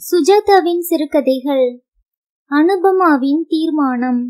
சுஜாதாவின் சிறுகதைகள் அனுபமாவின் தீர்மானம்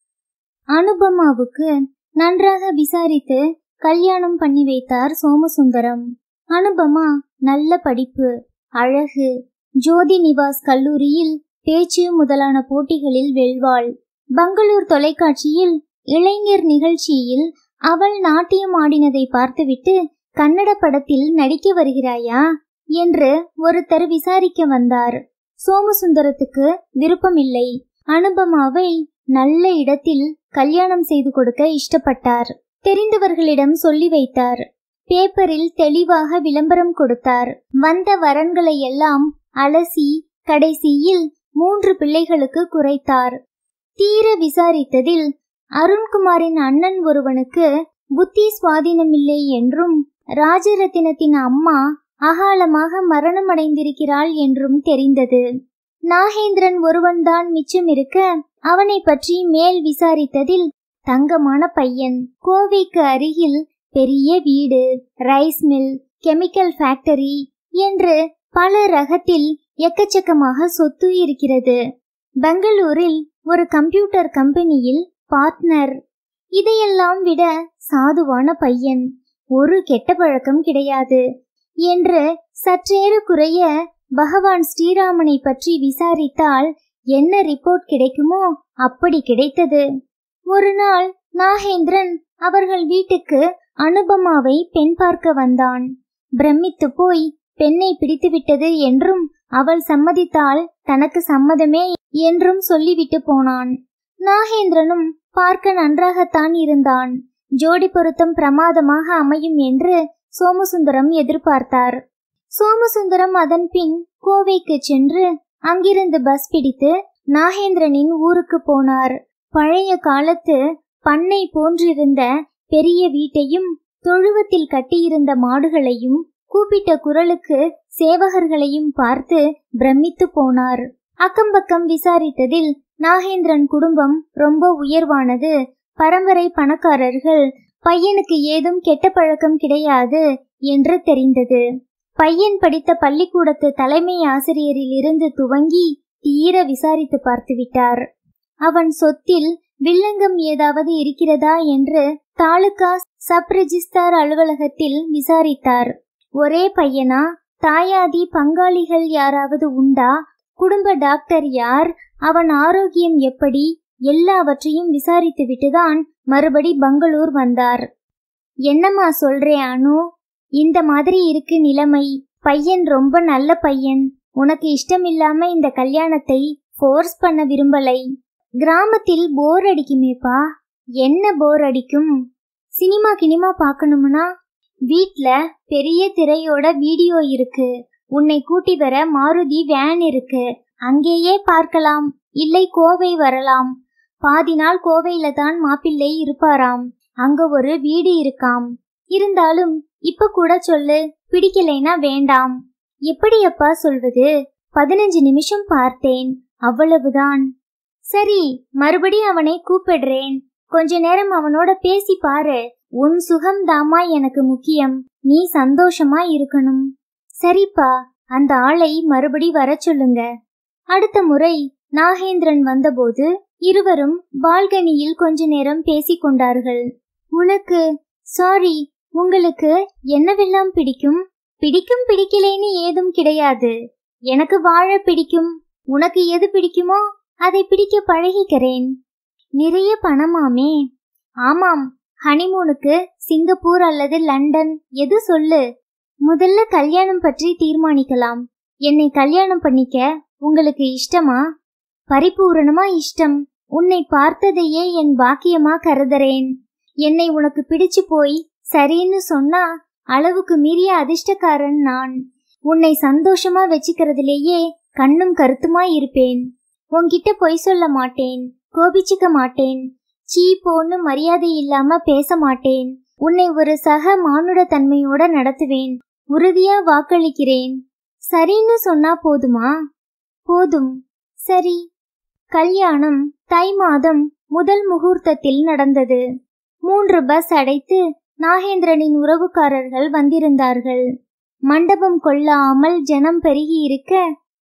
அனுபமாவுக்கு நன்றாக விசாரித்து கல்யாணம் பண்ணி வைத்தார் சோமசுந்தரம் அனுபமா நல்ல படிப்பு அழகு ஜோதி நிவாஸ் கல்லூரியில் பேச்சு முதலான போட்டிகளில் வெல்வாள் பங்களூர் தொலைக்காட்சியில் இளைஞர் நிகழ்ச்சியில் அவள் நாட்டியம் ஆடினதை பார்த்துவிட்டு கன்னட படத்தில் நடிக்க வருகிறாயா என்று ஒருத்தர் விசாரிக்க வந்தார் சோமசுந்தரத்துக்கு விருப்பமில்லை அனுபமாவை நல்ல இடத்தில் கல்யாணம் செய்து கொடுக்க இஷ்டப்பட்டார் தெரிந்தவர்களிடம் சொல்லி வைத்தார் பேப்பரில் தெளிவாக விளம்பரம் கொடுத்தார் வந்த வரன்களை எல்லாம் அலசி கடைசியில் மூன்று பிள்ளைகளுக்கு குறைத்தார் தீர விசாரித்ததில் அருண்குமாரின் அண்ணன் ஒருவனுக்கு புத்தி சுவாதீனமில்லை என்றும் ராஜரத்தினத்தின் அம்மா அகாலமாக மரணமடைந்திருக்கிறாள் என்றும் தெரிந்தது நாகேந்திரன் ஒருவன்தான் மிச்சம் இருக்க அவனை பற்றி மேல் விசாரித்ததில் தங்கமான பையன் கோவைக்கு அருகில் பெரிய வீடு ரைஸ் மில் கெமிக்கல் ஃபேக்டரி என்று பல ரகத்தில் எக்கச்சக்கமாக சொத்து இருக்கிறது பெங்களூரில் ஒரு கம்ப்யூட்டர் கம்பெனியில் பார்ட்னர் இதையெல்லாம் விட சாதுவான பையன் ஒரு கெட்ட பழக்கம் கிடையாது என்று சற்றேறு குறைய பகவான் ஸ்ரீராமனை பற்றி விசாரித்தால் என்ன ரிப்போர்ட் கிடைக்குமோ அப்படி கிடைத்தது ஒரு நாள் நாகேந்திரன் அவர்கள் வீட்டுக்கு அனுபமாவை பெண் பார்க்க வந்தான் பிரமித்து போய் பெண்ணை பிடித்துவிட்டது என்றும் அவள் சம்மதித்தால் தனக்கு சம்மதமே என்றும் சொல்லிவிட்டு போனான் நாகேந்திரனும் பார்க்க நன்றாகத்தான் இருந்தான் ஜோடி பொருத்தம் பிரமாதமாக அமையும் என்று சோமசுந்தரம் எதிர்பார்த்தார் சோமசுந்தரம் அதன் பின் கோவைக்கு சென்று அங்கிருந்து பஸ் பிடித்து நாகேந்திரனின் ஊருக்கு போனார் பழைய காலத்து பண்ணை போன்றிருந்த பெரிய வீட்டையும் தொழுவத்தில் கட்டியிருந்த மாடுகளையும் கூப்பிட்ட குரலுக்கு சேவகர்களையும் பார்த்து பிரமித்து போனார் அக்கம்பக்கம் விசாரித்ததில் நாகேந்திரன் குடும்பம் ரொம்ப உயர்வானது பரம்பரை பணக்காரர்கள் பையனுக்கு ஏதும் கெட்ட பழக்கம் கிடையாது என்று தெரிந்தது பையன் படித்த பள்ளிக்கூடத்து தலைமை ஆசிரியரில் இருந்து துவங்கி தீர விசாரித்து பார்த்து விட்டார் அவன் சொத்தில் வில்லங்கம் ஏதாவது இருக்கிறதா என்று தாலுகா சப் ரெஜிஸ்டார் அலுவலகத்தில் விசாரித்தார் ஒரே பையனா தாயாதி பங்காளிகள் யாராவது உண்டா குடும்ப டாக்டர் யார் அவன் ஆரோக்கியம் எப்படி எல்லாவற்றையும் விசாரித்து விட்டுதான் மறுபடி பங்களூர் வந்தார் என்னம்மா சொல்றே அனு இந்த மாதிரி இருக்கு நிலைமை பையன் ரொம்ப நல்ல பையன் உனக்கு இஷ்டமில்லாம இந்த கல்யாணத்தை ஃபோர்ஸ் பண்ண விரும்பலை கிராமத்தில் போர் அடிக்குமேப்பா என்ன போர் அடிக்கும் சினிமா கினிமா பார்க்கணும்னா வீட்ல பெரிய திரையோட வீடியோ இருக்கு உன்னை கூட்டி வர மாருதி வேன் இருக்கு அங்கேயே பார்க்கலாம் இல்லை கோவை வரலாம் பாதி நாள் கோவையில தான் மாப்பிள்ளை இருப்பாராம் அங்க ஒரு வீடு இருக்காம் இருந்தாலும் இப்ப கூட சொல்லு பிடிக்கலைனா வேண்டாம் எப்படி அப்பா சொல்வது பதினஞ்சு நிமிஷம் பார்த்தேன் அவ்வளவுதான் சரி மறுபடி அவனை கூப்பிடுறேன் கொஞ்ச நேரம் அவனோட பேசி பாரு உன் சுகம் தாமா எனக்கு முக்கியம் நீ சந்தோஷமா இருக்கணும் சரிப்பா அந்த ஆளை மறுபடி வர சொல்லுங்க அடுத்த முறை நாகேந்திரன் வந்தபோது இருவரும் பால்கனியில் கொஞ்ச நேரம் பேசிக் கொண்டார்கள் உனக்கு சாரி உங்களுக்கு என்னவெல்லாம் பிடிக்கும் பிடிக்கும் பிடிக்கலேன்னு ஏதும் கிடையாது எனக்கு வாழ பிடிக்கும் உனக்கு எது பிடிக்குமோ அதை பிடிக்க பழகிக்கிறேன் நிறைய பணமாமே ஆமாம் ஹனிமூனுக்கு சிங்கப்பூர் அல்லது லண்டன் எது சொல்லு முதல்ல கல்யாணம் பற்றி தீர்மானிக்கலாம் என்னை கல்யாணம் பண்ணிக்க உங்களுக்கு இஷ்டமா பரிபூரணமா இஷ்டம் உன்னை பார்த்ததையே என் பாக்கியமா கருதுறேன் என்னை உனக்கு பிடிச்சு போய் சரின்னு சொன்னா அளவுக்கு மீறிய அதிர்ஷ்டக்காரன் நான் உன்னை சந்தோஷமா வச்சுக்கிறதுலேயே கண்ணும் கருத்துமா இருப்பேன் உன்கிட்ட பொய் சொல்ல மாட்டேன் கோபிச்சுக்க மாட்டேன் சீ போன்னு மரியாதை இல்லாம பேச மாட்டேன் உன்னை ஒரு சக மானுட தன்மையோட நடத்துவேன் உறுதியா வாக்களிக்கிறேன் சரின்னு சொன்னா போதுமா போதும் சரி கல்யாணம் தை மாதம் முதல் முகூர்த்தத்தில் நடந்தது மூன்று பஸ் அடைத்து நாகேந்திரனின் உறவுக்காரர்கள் வந்திருந்தார்கள் மண்டபம் கொள்ளாமல் ஜனம் பெருகி இருக்க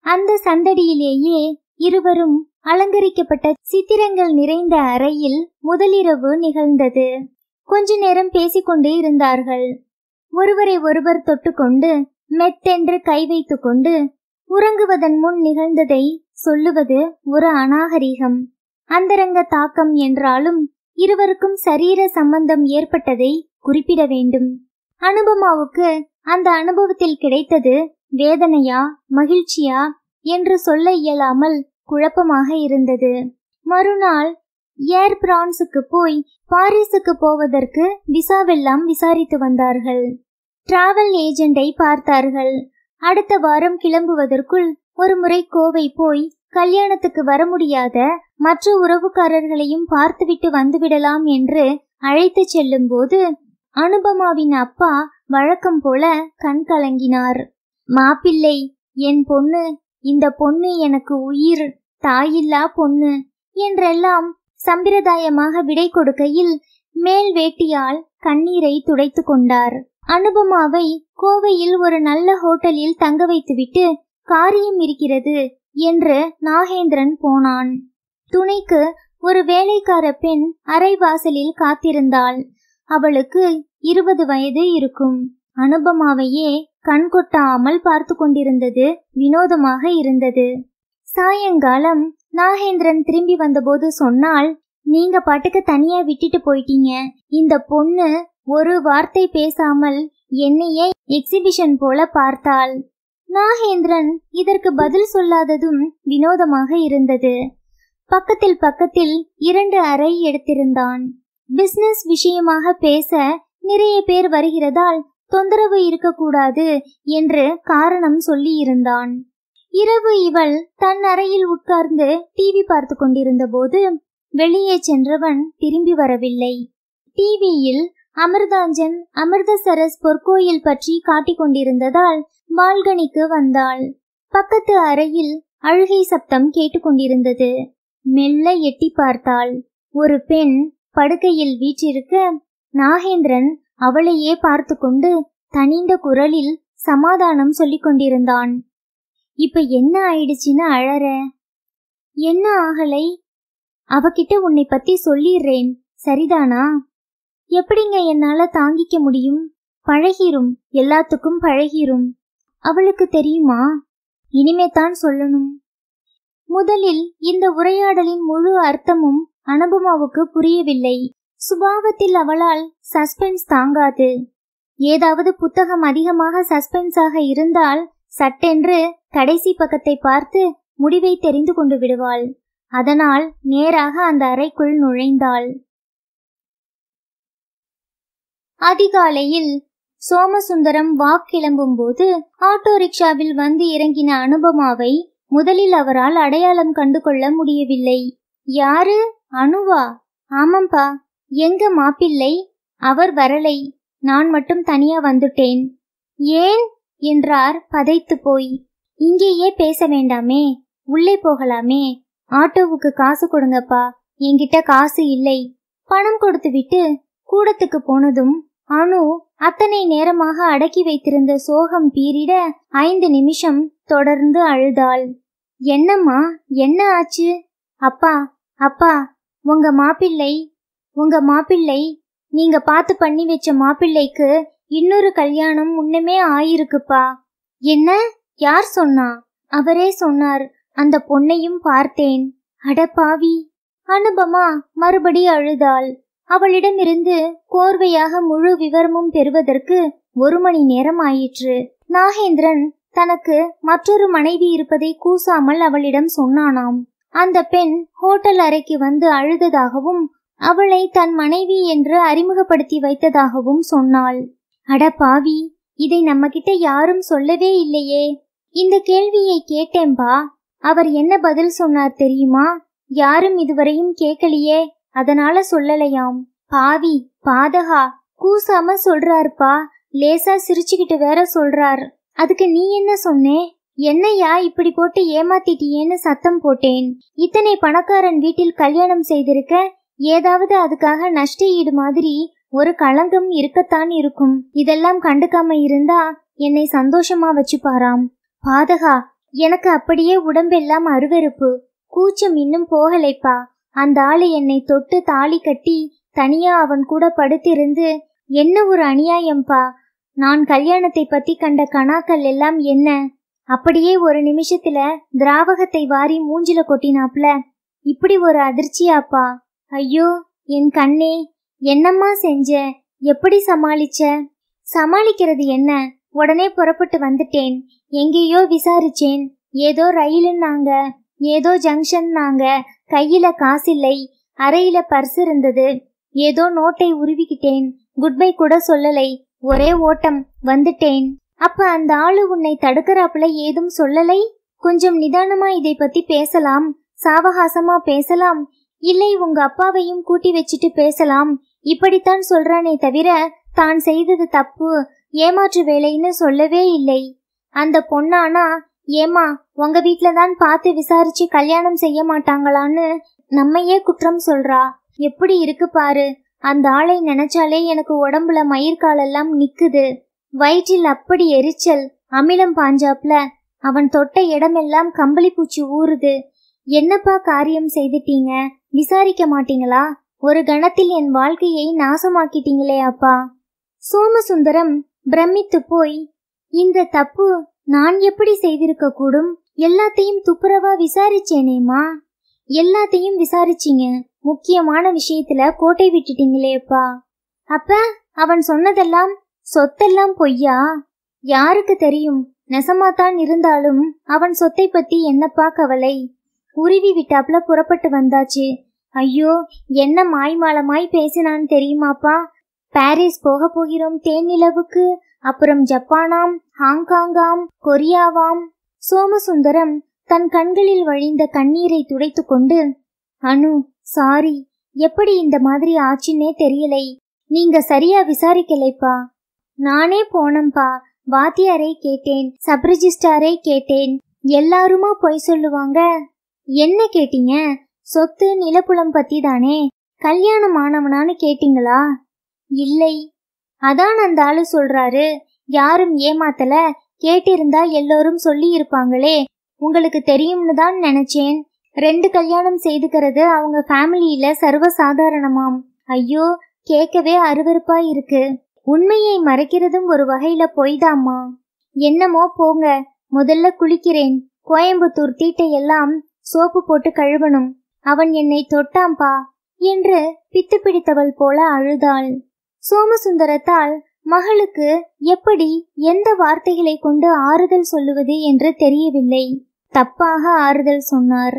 அந்த சந்தடியிலேயே இருவரும் அலங்கரிக்கப்பட்ட சித்திரங்கள் நிறைந்த அறையில் முதலிரவு நிகழ்ந்தது கொஞ்ச நேரம் பேசிக்கொண்டே இருந்தார்கள் ஒருவரை ஒருவர் தொட்டுக்கொண்டு மெத்தென்று கை வைத்துக் கொண்டு உறங்குவதன் முன் நிகழ்ந்ததை சொல்லுவது ஒரு அநாகரிகம் அந்தரங்க தாக்கம் என்றாலும் இருவருக்கும் சரீர சம்பந்தம் ஏற்பட்டதை குறிப்பிட வேண்டும் அனுபமாவுக்கு அந்த அனுபவத்தில் கிடைத்தது வேதனையா மகிழ்ச்சியா என்று சொல்ல இயலாமல் குழப்பமாக இருந்தது மறுநாள் ஏர் பிரான்சுக்கு போய் பாரிஸுக்கு போவதற்கு விசாவெல்லாம் விசாரித்து வந்தார்கள் டிராவல் ஏஜெண்டை பார்த்தார்கள் அடுத்த வாரம் கிளம்புவதற்குள் ஒரு முறை கோவை போய் கல்யாணத்துக்கு வர முடியாத மற்ற உறவுக்காரர்களையும் பார்த்துவிட்டு வந்துவிடலாம் என்று அழைத்து செல்லும் போது அனுபமாவின் அப்பா வழக்கம் போல கண் கலங்கினார் மாப்பிள்ளை என் பொண்ணு இந்த பொண்ணு எனக்கு உயிர் தாயில்லா பொண்ணு என்றெல்லாம் சம்பிரதாயமாக விடை கொடுக்கையில் மேல் வேட்டியால் கண்ணீரை துடைத்து கொண்டார் அனுபமாவை கோவையில் ஒரு நல்ல ஹோட்டலில் தங்க வைத்துவிட்டு காரியம் இருக்கிறது என்று நாகேந்திரன் போனான் துணைக்கு ஒரு வேலைக்கார பெண் அரைவாசலில் காத்திருந்தாள் அவளுக்கு இருபது வயது இருக்கும் அனுபமாவையே கண் கொட்டாமல் பார்த்து கொண்டிருந்தது வினோதமாக இருந்தது சாயங்காலம் நாகேந்திரன் திரும்பி வந்தபோது சொன்னால் நீங்க பாட்டுக்கு தனியா விட்டுட்டு போயிட்டீங்க இந்த பொண்ணு ஒரு வார்த்தை பேசாமல் என்னையே எக்ஸிபிஷன் போல பார்த்தாள் நாகேந்திரன் இதற்கு பதில் சொல்லாததும் வினோதமாக இருந்தது பக்கத்தில் பக்கத்தில் இரண்டு அறை எடுத்திருந்தான் பிசினஸ் விஷயமாக பேச நிறைய பேர் வருகிறதால் தொந்தரவு இருக்கக்கூடாது என்று காரணம் சொல்லி இருந்தான் இரவு இவள் தன் அறையில் உட்கார்ந்து டிவி பார்த்து கொண்டிருந்த போது வெளியே சென்றவன் திரும்பி வரவில்லை டிவியில் அமிர்தாஞ்சன் அமிர்தசரஸ் பொற்கோயில் பற்றி காட்டிக் கொண்டிருந்ததால் பால்கனிக்கு வந்தாள் பக்கத்து அறையில் அழுகை சப்தம் கேட்டுக்கொண்டிருந்தது மெல்ல எட்டி பார்த்தாள் ஒரு பெண் படுக்கையில் வீற்றிருக்க நாகேந்திரன் அவளையே பார்த்து கொண்டு தனிந்த குரலில் சமாதானம் சொல்லிக் கொண்டிருந்தான் இப்ப என்ன ஆயிடுச்சுன்னு அழற என்ன ஆகலை அவகிட்ட உன்னை பத்தி சொல்லிடுறேன் சரிதானா எப்படிங்க என்னால தாங்கிக்க முடியும் பழகிரும் எல்லாத்துக்கும் பழகிரும் அவளுக்கு தெரியுமா இனிமே தான் சொல்லணும் முதலில் இந்த உரையாடலின் முழு அர்த்தமும் அனுபமாவுக்கு புரியவில்லை சுபாவத்தில் அவளால் சஸ்பென்ஸ் தாங்காது ஏதாவது புத்தகம் அதிகமாக சஸ்பென்ஸாக இருந்தால் சட்டென்று கடைசி பக்கத்தை பார்த்து முடிவை தெரிந்து கொண்டு விடுவாள் அதனால் நேராக அந்த அறைக்குள் நுழைந்தாள் அதிகாலையில் சோமசுந்தரம் வாக் கிளம்பும் போது ஆட்டோ ரிக்ஷாவில் வந்து இறங்கின அனுபமாவை முதலில் அவரால் அடையாளம் கண்டு கொள்ள முடியவில்லை யாரு அனுவா ஆமாம்பா எங்க மாப்பிள்ளை அவர் வரலை நான் மட்டும் தனியா வந்துட்டேன் ஏன் என்றார் பதைத்து போய் இங்கேயே பேச வேண்டாமே உள்ளே போகலாமே ஆட்டோவுக்கு காசு கொடுங்கப்பா என்கிட்ட காசு இல்லை பணம் கொடுத்து விட்டு கூடத்துக்கு போனதும் அனு அத்தனை நேரமாக அடக்கி வைத்திருந்த சோகம் பீரிட ஐந்து நிமிஷம் தொடர்ந்து அழுதாள் என்னம்மா என்ன ஆச்சு அப்பா அப்பா உங்க மாப்பிள்ளை உங்க மாப்பிள்ளை நீங்க பார்த்து பண்ணி வச்ச மாப்பிள்ளைக்கு இன்னொரு கல்யாணம் முன்னமே ஆயிருக்குப்பா என்ன யார் சொன்னா அவரே சொன்னார் அந்த பொண்ணையும் பார்த்தேன் அட பாவி அனுபமா மறுபடி அழுதாள் அவளிடமிருந்து கோர்வையாக முழு விவரமும் பெறுவதற்கு ஒரு மணி நேரம் ஆயிற்று நாகேந்திரன் தனக்கு மற்றொரு மனைவி இருப்பதை கூசாமல் அவளிடம் சொன்னானாம் அந்த பெண் ஹோட்டல் அறைக்கு வந்து அழுததாகவும் அவளை தன் மனைவி என்று அறிமுகப்படுத்தி வைத்ததாகவும் சொன்னாள் அட பாவி இதை நம்மகிட்ட யாரும் சொல்லவே இல்லையே இந்த கேள்வியை கேட்டேன்பா அவர் என்ன பதில் சொன்னார் தெரியுமா யாரும் இதுவரையும் கேட்கலையே அதனால சொல்லலையாம் பாவி பாதகா கூசாம சொல்றாருப்பா லேசா சிரிச்சுக்கிட்டு வேற சொல்றார் அதுக்கு நீ என்ன சொன்னே என்னையா இப்படி போட்டு ஏமாத்திட்டியேன்னு சத்தம் போட்டேன் இத்தனை பணக்காரன் வீட்டில் கல்யாணம் செய்திருக்க ஏதாவது அதுக்காக நஷ்ட ஈடு மாதிரி ஒரு களங்கம் இருக்கத்தான் இருக்கும் இதெல்லாம் கண்டுக்காம இருந்தா என்னை சந்தோஷமா வச்சுப்பாராம் பாதகா எனக்கு அப்படியே உடம்பெல்லாம் அருவருப்பு கூச்சம் இன்னும் போகலைப்பா அந்த ஆளு என்னை தொட்டு தாலி கட்டி தனியா அவன் கூட படுத்திருந்து என்ன ஒரு அநியாயம்பா நான் கல்யாணத்தை பத்தி கண்ட கணாக்கள் எல்லாம் என்ன அப்படியே ஒரு நிமிஷத்துல திராவகத்தை வாரி மூஞ்சில கொட்டினாப்ல இப்படி ஒரு அதிர்ச்சியாப்பா ஐயோ என் கண்ணே என்னம்மா செஞ்ச எப்படி சமாளிச்ச சமாளிக்கிறது என்ன உடனே புறப்பட்டு வந்துட்டேன் எங்கேயோ விசாரிச்சேன் ஏதோ ரயிலுன்னாங்க ஏதோ ஜங்ஷன்னாங்க கையில காசில்லை அறையில பர்ஸ் இருந்தது ஏதோ நோட்டை உருவிக்கிட்டேன் குட்பை கூட சொல்லலை ஒரே ஓட்டம் வந்துட்டேன் அப்ப அந்த ஆளு உன்னை தடுக்கறாப்புல ஏதும் சொல்லலை கொஞ்சம் நிதானமா இதை பத்தி பேசலாம் சாவகாசமா பேசலாம் இல்லை உங்க அப்பாவையும் கூட்டி வச்சுட்டு பேசலாம் இப்படித்தான் சொல்றானே தவிர தான் செய்தது தப்பு ஏமாற்று வேலைன்னு சொல்லவே இல்லை அந்த பொண்ணானா ஏமா உங்க வீட்ல தான் பார்த்து விசாரிச்சு கல்யாணம் செய்ய மாட்டாங்களான்னு நம்மையே குற்றம் சொல்றா எப்படி இருக்கு பாரு அந்த ஆளை நினைச்சாலே எனக்கு உடம்புல மயிர்காலெல்லாம் நிக்குது வயிற்றில் அப்படி எரிச்சல் அமிலம் பாஞ்சாப்ல அவன் தொட்ட இடமெல்லாம் கம்பளி பூச்சி ஊறுது என்னப்பா காரியம் செய்துட்டீங்க விசாரிக்க மாட்டீங்களா ஒரு கணத்தில் என் வாழ்க்கையை நாசமாக்கிட்டீங்களே அப்பா சோமசுந்தரம் பிரமித்து போய் இந்த தப்பு நான் எப்படி செய்திருக்க கூடும் எல்லாத்தையும் துப்புரவா விசாரிச்சேனேம்மா எல்லாத்தையும் விசாரிச்சீங்க முக்கியமான விஷயத்துல கோட்டை விட்டுட்டீங்களேப்பா அப்ப அவன் சொன்னதெல்லாம் சொத்தெல்லாம் பொய்யா யாருக்கு தெரியும் நெசமாத்தான் இருந்தாலும் அவன் சொத்தை பத்தி என்னப்பா கவலை உருவி விட்டாப்ல புறப்பட்டு வந்தாச்சு ஐயோ என்ன மாய்மாலமாய் பேசினான் தெரியுமாப்பா பாரிஸ் போக போகிறோம் தேன் நிலவுக்கு அப்புறம் ஜப்பானாம் ஹாங்காங்காம் கொரியாவாம் சோமசுந்தரம் தன் கண்களில் வழிந்த கண்ணீரை துடைத்து கொண்டு அனு சாரி எப்படி இந்த மாதிரி ஆச்சுன்னே தெரியலை நீங்க சரியா விசாரிக்கலைப்பா நானே போனம்பா வாத்தியாரை கேட்டேன் சப் ரிஜிஸ்டாரை கேட்டேன் எல்லாருமா பொய் சொல்லுவாங்க என்ன கேட்டீங்க சொத்து நிலப்புலம் பத்தி தானே கல்யாணம் ஆனவனான்னு கேட்டீங்களா இல்லை அதான் அந்த ஆளு சொல்றாரு யாரும் ஏமாத்தல கேட்டிருந்தா எல்லோரும் சொல்லி இருப்பாங்களே உங்களுக்கு தெரியும்னு தான் நினைச்சேன் ரெண்டு கல்யாணம் செய்துக்கிறது அவங்க ஃபேமிலியில சர்வ சாதாரணமாம் ஐயோ கேட்கவே அருவருப்பா இருக்கு உண்மையை மறைக்கிறதும் ஒரு வகையில பொய்தாம்மா என்னமோ போங்க முதல்ல குளிக்கிறேன் கோயம்புத்தூர் தீட்டையெல்லாம் சோப்பு போட்டு கழுவணும் அவன் என்னை தொட்டாம்பா என்று பித்து பிடித்தவள் போல அழுதாள் சோமசுந்தரத்தால் மகளுக்கு எப்படி எந்த வார்த்தைகளை கொண்டு ஆறுதல் சொல்லுவது என்று தெரியவில்லை தப்பாக ஆறுதல் சொன்னார்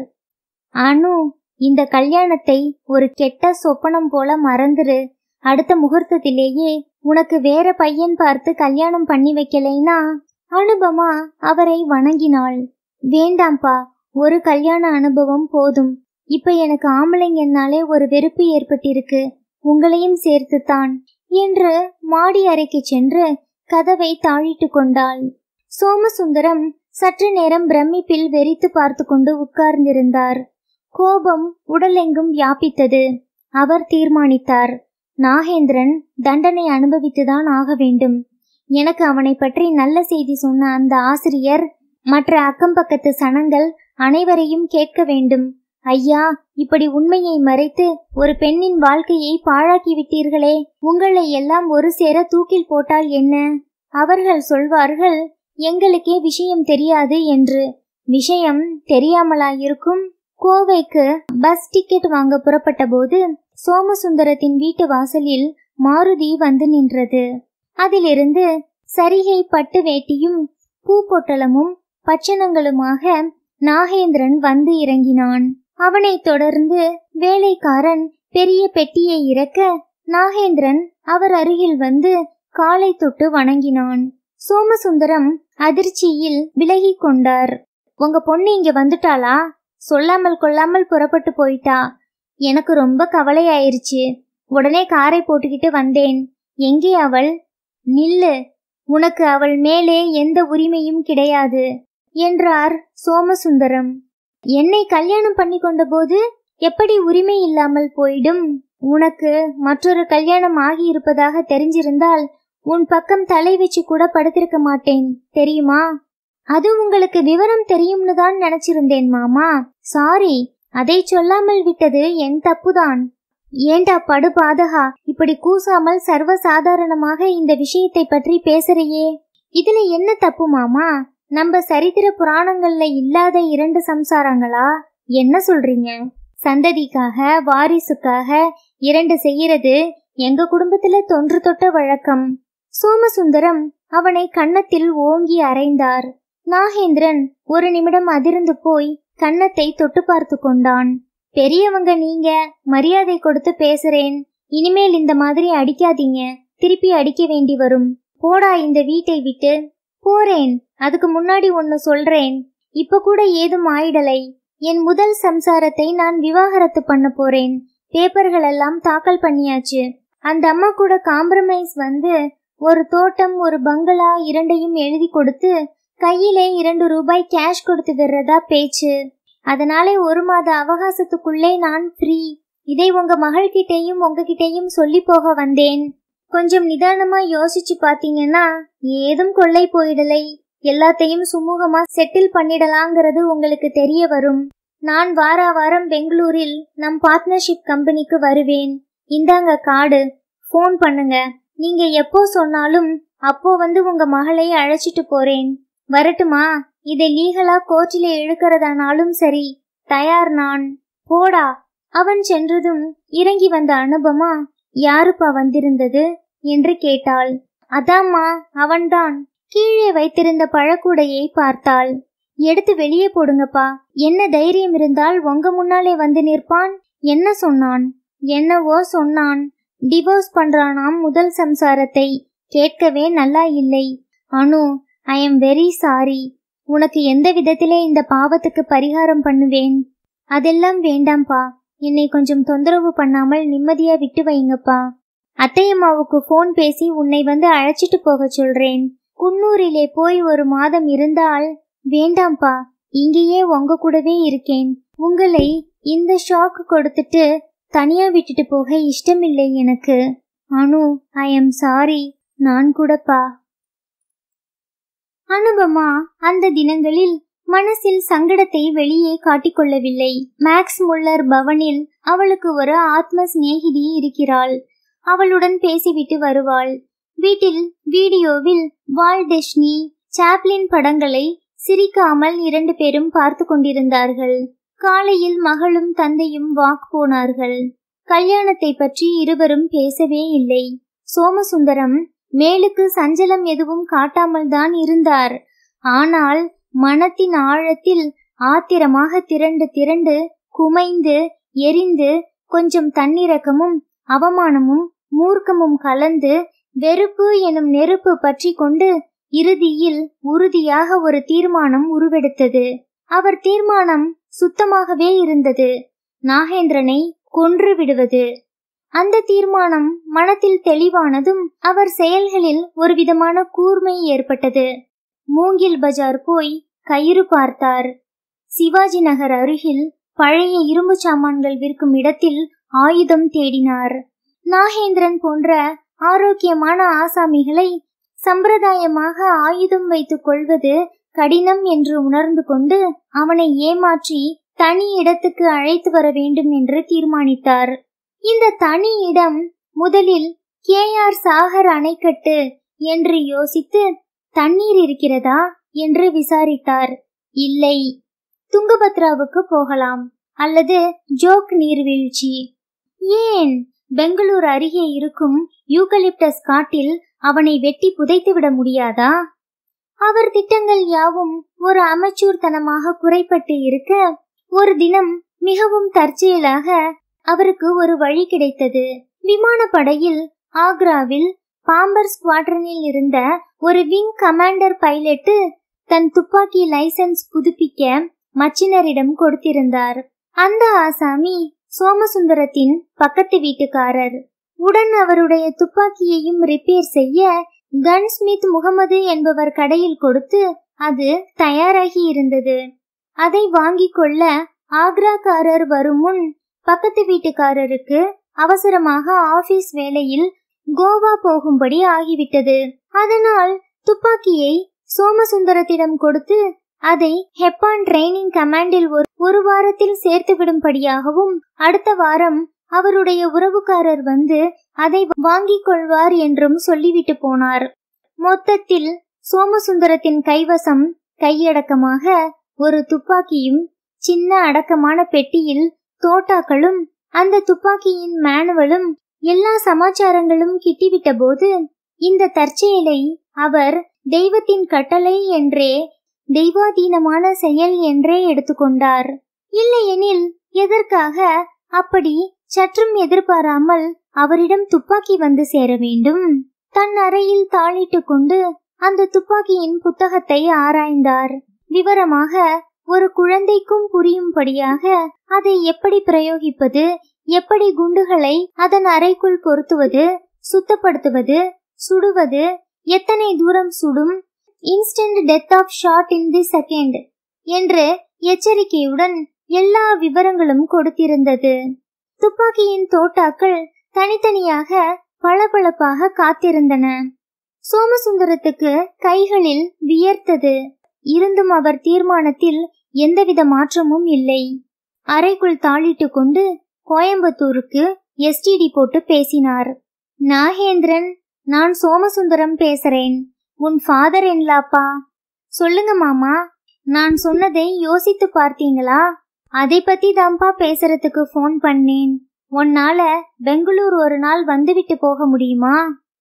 அனு இந்த கல்யாணத்தை ஒரு கெட்ட சொப்பனம் போல மறந்துரு அடுத்த முகூர்த்தத்திலேயே உனக்கு வேற பையன் பார்த்து கல்யாணம் பண்ணி வைக்கலைனா அனுபமா அவரை வணங்கினாள் வேண்டாம்பா ஒரு கல்யாண அனுபவம் போதும் இப்ப எனக்கு ஆம்பளைங்கன்னாலே ஒரு வெறுப்பு ஏற்பட்டிருக்கு உங்களையும் சேர்த்துத்தான் என்று மாடி அறைக்கு சென்று கதவை தாழிட்டு கொண்டாள் சோமசுந்தரம் சற்று நேரம் பிரமிப்பில் வெறித்து பார்த்து கொண்டு உட்கார்ந்திருந்தார் கோபம் உடலெங்கும் வியாபித்தது அவர் தீர்மானித்தார் நாகேந்திரன் தண்டனை அனுபவித்துதான் ஆக வேண்டும் எனக்கு அவனை பற்றி நல்ல செய்தி சொன்ன அந்த ஆசிரியர் மற்ற அக்கம் பக்கத்து சனங்கள் அனைவரையும் கேட்க வேண்டும் ஐயா இப்படி உண்மையை மறைத்து ஒரு பெண்ணின் வாழ்க்கையை பாழாக்கி விட்டீர்களே உங்களை எல்லாம் ஒரு சேர தூக்கில் போட்டால் என்ன அவர்கள் சொல்வார்கள் எங்களுக்கே விஷயம் தெரியாது என்று விஷயம் தெரியாமலா இருக்கும் கோவைக்கு பஸ் டிக்கெட் வாங்க புறப்பட்ட போது சோமசுந்தரத்தின் வீட்டு வாசலில் மாருதி வந்து நின்றது அதிலிருந்து சரிகை பட்டு வேட்டியும் பூ பொட்டலமும் பச்சனங்களுமாக நாகேந்திரன் வந்து இறங்கினான் அவனைத் தொடர்ந்து வேலைக்காரன் பெரிய பெட்டியை இறக்க நாகேந்திரன் அவர் அருகில் வந்து காலை தொட்டு வணங்கினான் சோமசுந்தரம் அதிர்ச்சியில் விலகிக் கொண்டார் உங்க பொண்ணு இங்க வந்துட்டாளா சொல்லாமல் கொள்ளாமல் புறப்பட்டு போயிட்டா எனக்கு ரொம்ப கவலையாயிருச்சு உடனே காரை போட்டுக்கிட்டு வந்தேன் எங்கே அவள் நில்லு உனக்கு அவள் மேலே எந்த உரிமையும் கிடையாது என்றார் சோமசுந்தரம் என்னை கல்யாணம் பண்ணி கொண்டபோது எப்படி உரிமை இல்லாமல் போயிடும் உனக்கு மற்றொரு கல்யாணம் ஆகியிருப்பதாக தெரிஞ்சிருந்தால் உன் பக்கம் தலை வச்சு கூட படுத்திருக்க மாட்டேன் தெரியுமா அது உங்களுக்கு விவரம் தெரியும்னு தான் நினைச்சிருந்தேன் மாமா சாரி அதை சொல்லாமல் விட்டது என் தப்புதான் ஏண்டா படுபாதகா இப்படி கூசாமல் சர்வ சாதாரணமாக இந்த விஷயத்தை பற்றி பேசுறியே இதுல என்ன தப்பு மாமா நம்ம சரித்திர புராணங்கள்ல இல்லாத இரண்டு சம்சாரங்களா என்ன சொல்றீங்க சந்ததிக்காக வாரிசுக்காக இரண்டு செய்யறது எங்க குடும்பத்துல தொன்று தொட்ட வழக்கம் சோமசுந்தரம் அவனை கன்னத்தில் ஓங்கி அறைந்தார் நாகேந்திரன் ஒரு நிமிடம் அதிர்ந்து போய் கன்னத்தை தொட்டு பார்த்து கொண்டான் பெரியவங்க நீங்க மரியாதை கொடுத்து பேசுறேன் இனிமேல் இந்த மாதிரி அடிக்காதீங்க திருப்பி அடிக்க வேண்டி வரும் போடா இந்த வீட்டை விட்டு போறேன் அதுக்கு முன்னாடி ஒன்னு சொல்றேன் இப்ப கூட ஏதும் ஆயிடலை என் முதல் சம்சாரத்தை நான் விவாகரத்து பண்ண போறேன் பேப்பர்கள் எல்லாம் தாக்கல் பண்ணியாச்சு அந்த அம்மா கூட காம்ப்ரமைஸ் வந்து ஒரு தோட்டம் ஒரு பங்களா இரண்டையும் எழுதி கொடுத்து கையிலே இரண்டு ரூபாய் கேஷ் கொடுத்து விடுறதா பேச்சு அதனாலே ஒரு மாத அவகாசத்துக்குள்ளே நான் ஃப்ரீ இதை உங்க மகள்கிட்டயும் உங்ககிட்டயும் சொல்லி போக வந்தேன் கொஞ்சம் நிதானமா யோசிச்சு பாத்தீங்கன்னா ஏதும் கொள்ளை போயிடலை எல்லாத்தையும் சுமூகமா செட்டில் பண்ணிடலாங்கிறது உங்களுக்கு தெரிய வரும் நான் வாரா வாரம் பெங்களூரில் நம் பார்ட்னர்ஷிப் கம்பெனிக்கு வருவேன் இந்தாங்க கார்டு ஃபோன் பண்ணுங்க நீங்க எப்போ சொன்னாலும் அப்போ வந்து உங்க மகளை அழைச்சிட்டு போறேன் வரட்டுமா இதை லீகலா கோர்ட்டில இழுக்கிறதானாலும் சரி தயார் நான் போடா அவன் சென்றதும் இறங்கி வந்த அனுபமா யாருப்பா வந்திருந்தது என்று கேட்டாள் அதாம்மா அவன்தான் கீழே வைத்திருந்த பழக்கூடையை பார்த்தாள் எடுத்து வெளியே போடுங்கப்பா என்ன தைரியம் இருந்தால் உங்க முன்னாலே வந்து நிற்பான் என்ன சொன்னான் என்னவோ சொன்னான் டிவோர்ஸ் பண்றானாம் முதல் சம்சாரத்தை கேட்கவே நல்லா இல்லை Anu I am very sorry உனக்கு எந்த விதத்திலே இந்த பாவத்துக்கு பரிகாரம் பண்ணுவேன் அதெல்லாம் வேண்டாம்ப்பா என்னை கொஞ்சம் தொந்தரவு பண்ணாமல் நிம்மதியா விட்டு வைங்கப்பா அத்தையம்மாவுக்கு ஃபோன் பேசி உன்னை வந்து அழைச்சிட்டு போக சொல்றேன் குன்னூரிலே போய் ஒரு மாதம் இருந்தால் வேண்டாம்ப்பா இங்கேயே உங்க கூடவே இருக்கேன் உங்களை இந்த ஷாக் கொடுத்துட்டு தனியா விட்டுட்டு போக இஷ்டமில்லை எனக்கு அனு ஐ எம் சாரி நான் கூடப்பா அனுபமா அந்த தினங்களில் மனசில் சங்கடத்தை வெளியே காட்டிக்கொள்ளவில்லை மேக்ஸ் முல்லர் பவனில் அவளுக்கு ஒரு ஆத்ம சிநேகிதி இருக்கிறாள் அவளுடன் பேசிவிட்டு வருவாள் வீட்டில் வீடியோவில் வால் டெஸ்னி சாப்ளின் படங்களை சிரிக்காமல் இரண்டு பேரும் பார்த்து கொண்டிருந்தார்கள் காலையில் மகளும் தந்தையும் வாக் போனார்கள் கல்யாணத்தை பற்றி இருவரும் பேசவே இல்லை சோமசுந்தரம் மேலுக்கு சஞ்சலம் எதுவும் காட்டாமல் தான் இருந்தார் ஆனால் மனத்தின் ஆழத்தில் ஆத்திரமாக திரண்டு திரண்டு குமைந்து எரிந்து கொஞ்சம் தன்னிறக்கமும் அவமானமும் மூர்க்கமும் கலந்து வெறுப்பு எனும் நெருப்பு பற்றி கொண்டு இறுதியில் உறுதியாக ஒரு தீர்மானம் உருவெடுத்தது அவர் தீர்மானம் சுத்தமாகவே இருந்தது நாகேந்திரனை கொன்று விடுவது அந்த தீர்மானம் மனத்தில் தெளிவானதும் அவர் செயல்களில் ஒரு விதமான கூர்மை ஏற்பட்டது மூங்கில் பஜார் போய் கயிறு பார்த்தார் சிவாஜி நகர் அருகில் பழைய இரும்பு சாமான்கள் விற்கும் இடத்தில் ஆயுதம் தேடினார் நாகேந்திரன் போன்ற ஆரோக்கியமான ஆசாமிகளை சம்பிரதாயமாக ஆயுதம் வைத்துக் கொள்வது கடினம் என்று உணர்ந்து கொண்டு அவனை ஏமாற்றி தனி இடத்துக்கு அழைத்து வர வேண்டும் என்று தீர்மானித்தார் இந்த தனி இடம் முதலில் கே ஆர் சாகர் அணைக்கட்டு என்று யோசித்து தண்ணீர் இருக்கிறதா என்று விசாரித்தார் இல்லை துங்கபத்ராவுக்கு போகலாம் அல்லது ஜோக் நீர்வீழ்ச்சி ஏன் பெங்களூர் அருகே இருக்கும் யூகலிப்டஸ் காட்டில் அவனை வெட்டி புதைத்துவிட முடியாதா அவர் திட்டங்கள் யாவும் ஒரு அமைச்சூர்தனமாக குறைப்பட்டு இருக்க ஒரு தினம் மிகவும் தற்செயலாக அவருக்கு ஒரு வழி கிடைத்தது விமானப்படையில் ஆக்ராவில் பாம்பர் ஸ்குவாட்ரனில் இருந்த ஒரு விங் கமாண்டர் பைலட்டு தன் துப்பாக்கி லைசென்ஸ் புதுப்பிக்க மச்சினரிடம் கொடுத்திருந்தார் அந்த ஆசாமி சோமசுந்தரத்தின் பக்கத்து வீட்டுக்காரர் உடன் அவருடைய துப்பாக்கியையும் ரிப்பேர் செய்ய கன்ஸ்மித் முகமது என்பவர் கடையில் கொடுத்து அது தயாராகி இருந்தது அதை வாங்கிக் கொள்ள ஆக்ராக்காரர் வரும் முன் பக்கத்து வீட்டுக்காரருக்கு அவசரமாக ஆபீஸ் வேலையில் கோவா போகும்படி ஆகிவிட்டது அதனால் துப்பாக்கியை சோமசுந்தரத்திடம் கொடுத்து அதை ஹெப்பான் ட்ரைனிங் கமாண்டில் ஒரு ஒரு வாரத்தில் சேர்த்து விடும்படியாகவும் அடுத்த வாரம் அவருடைய உறவுக்காரர் வந்து அதை வாங்கிக் கொள்வார் என்றும் சொல்லிவிட்டு போனார் மொத்தத்தில் சோமசுந்தரத்தின் கைவசம் கையடக்கமாக ஒரு துப்பாக்கியும் சின்ன அடக்கமான பெட்டியில் தோட்டாக்களும் அந்த துப்பாக்கியின் மேனுவலும் எல்லா சமாச்சாரங்களும் கிட்டிவிட்ட போது இந்த தற்செயலை அவர் தெய்வத்தின் கட்டளை என்றே தெய்வாதீனமான செயல் என்றே எடுத்துக்கொண்டார் இல்லையெனில் எதற்காக அப்படி சற்றும் எதிர்பாராமல் அவரிடம் துப்பாக்கி வந்து சேர வேண்டும் தன் அறையில் தாளிட்டு கொண்டு அந்த துப்பாக்கியின் புத்தகத்தை ஆராய்ந்தார் விவரமாக ஒரு குழந்தைக்கும் புரியும்படியாக அதை எப்படி பிரயோகிப்பது எப்படி குண்டுகளை அதன் அறைக்குள் பொருத்துவது சுத்தப்படுத்துவது சுடுவது எத்தனை தூரம் சுடும் instant death of shot in the second என்று எச்சரிக்கையுடன் எல்லா விவரங்களும் கொடுத்திருந்தது துப்பாக்கியின் தோட்டாக்கள் தனித்தனியாக பளபளப்பாக காத்திருந்தன சோமசுந்தரத்துக்கு கைகளில் வியர்த்தது இருந்தும் அவர் தீர்மானத்தில் எந்தவித மாற்றமும் இல்லை அறைக்குள் தாளிட்டு கொண்டு கோயம்புத்தூருக்கு எஸ்டிடி போட்டு பேசினார் நாகேந்திரன் நான் சோமசுந்தரம் பேசுறேன் உன் ஃபாதர் என்லாப்பா சொல்லுங்க மாமா நான் சொன்னதை யோசித்து பார்த்தீங்களா அதை பத்தி தான்ப்பா பேசுறதுக்கு ஃபோன் பண்ணேன் உன்னால பெங்களூர் ஒரு நாள் வந்துவிட்டு போக முடியுமா